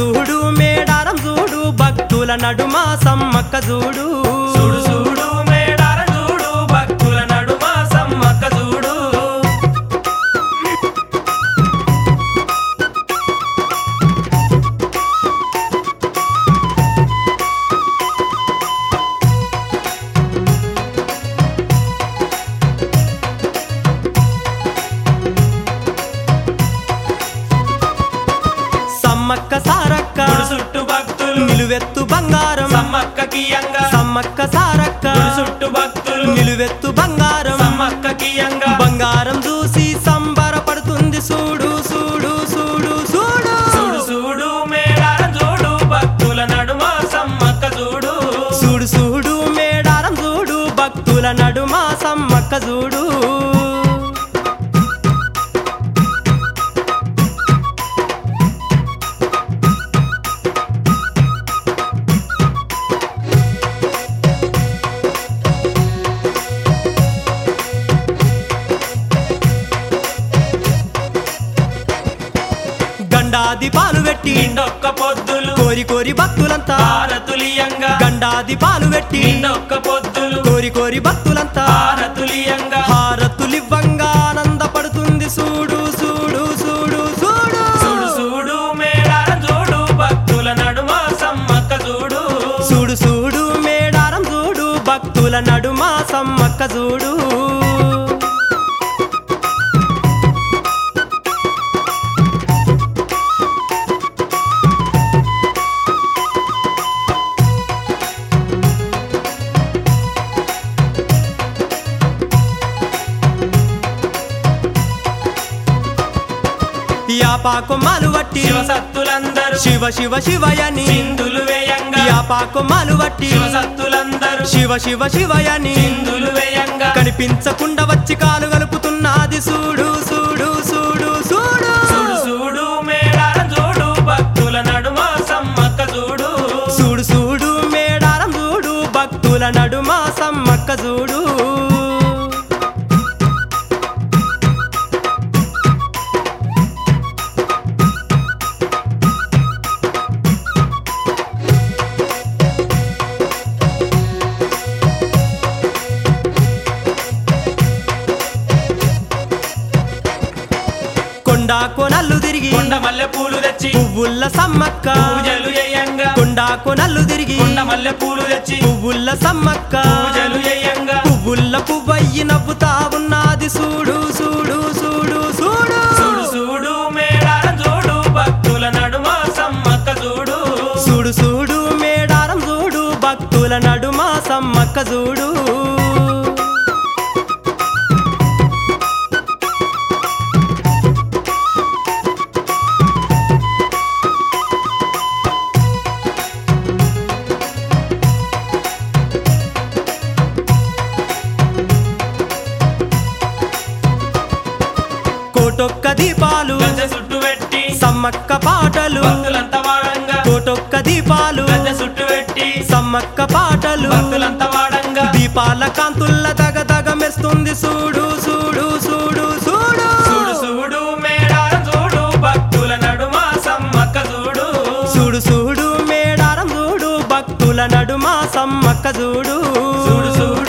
చూడు మేడారం చూడు భక్తుల నడుమ సమ్మక్క చూడు చూడు చూడు మేడార చూడు భక్తుల నడుమ సమ్మక్క చూడు సమ్మక్క సారక్క గుడి చుట్టూ భక్తులు నిలువెత్తు బంగారం సమ్మక్క కియంగా సమ్మక్క సారక్క గుడి చుట్టూ భక్తులు నిలువెత్తు బంగారం సమ్మక్క కియంగా బంగారం చూసి సంబరపడుతుంది చూడు చూడు చూడు చూడు చూడు చూడు మేడార చూడు భక్తుల నడుమ సమ్మక్క చూడు చూడు చూడు మేడారం చూడు భక్తుల నడుమ సమ్మక్క చూడు గండాది పాలు పెట్టి నిండొక్క పొద్దులు కోరి కోరి భక్తులంతా హారతులియంగా గండాది పాలు పెట్టి నిండొక్క పొద్దులు కోరి కోరి భక్తులంతా హారతులియంగా హారతులివ్వంగా ఆనందపడుతుంది చూడు చూడు చూడు చూడు చూడు చూడు మేడార చూడు భక్తుల నడుమ సమ్మక్క చూడు చూడు చూడు మేడారం చూడు భక్తుల నడుమ సమ్మక్క చూడు యాపాకొమ్మలు వట్టి శివసత్తులందరూ శివ శివ శివయని సింధులు వేయంగా యాపాకొమ్మలు వట్టి శివసత్తులందరూ శివ శివ శివయని సింధులు వేయంగా కనిపించకుండా వచ్చి కాలు కలుపుతున్నది చూడు చూడు చూడు చూడు చూడు చూడు మేడార చూడు భక్తుల నడుమ సమ్మక్క చూడు చూడు చూడు మేడారం చూడు భక్తుల నడుమ సమ్మక్క చూడు కొండా కొనల్లు తిరిగి కొండ మల్లె పూలు తెచ్చి పువ్వుల్ల సమ్మక్క పూజలు చేయంగా కొండా కొనల్లు తిరిగి కొండ మల్లె పూలు తెచ్చి పువ్వుల్ల సమ్మక్క పూజలు చేయంగా పువ్వుల్ల పువ్వయ్యి నవ్వుతా ఉన్నది చూడు చూడు చూడు చూడు చూడు చూడు మేడార చూడు భక్తుల నడుమ సమ్మక్క చూడు చూడు చూడు మేడారం చూడు భక్తుల నడుమ సమ్మక్క చూడు కోటొక్క దీపాలు గజ చుట్టు పెట్టి సమ్మక్క పాటలు భక్తులంతా వాడంగా కోటొక్క దీపాలు గజ చుట్టు పెట్టి సమ్మక్క పాటలు భక్తులంతా వాడంగా దీపాల కాంతుల్ల తగ తగ మెస్తుంది చూడు చూడు చూడు చూడు చూడు చూడు మేడార చూడు భక్తుల నడుమ సమ్మక్క చూడు చూడు చూడు మేడారం చూడు భక్తుల నడుమ సమ్మక్క చూడు చూడు చూడు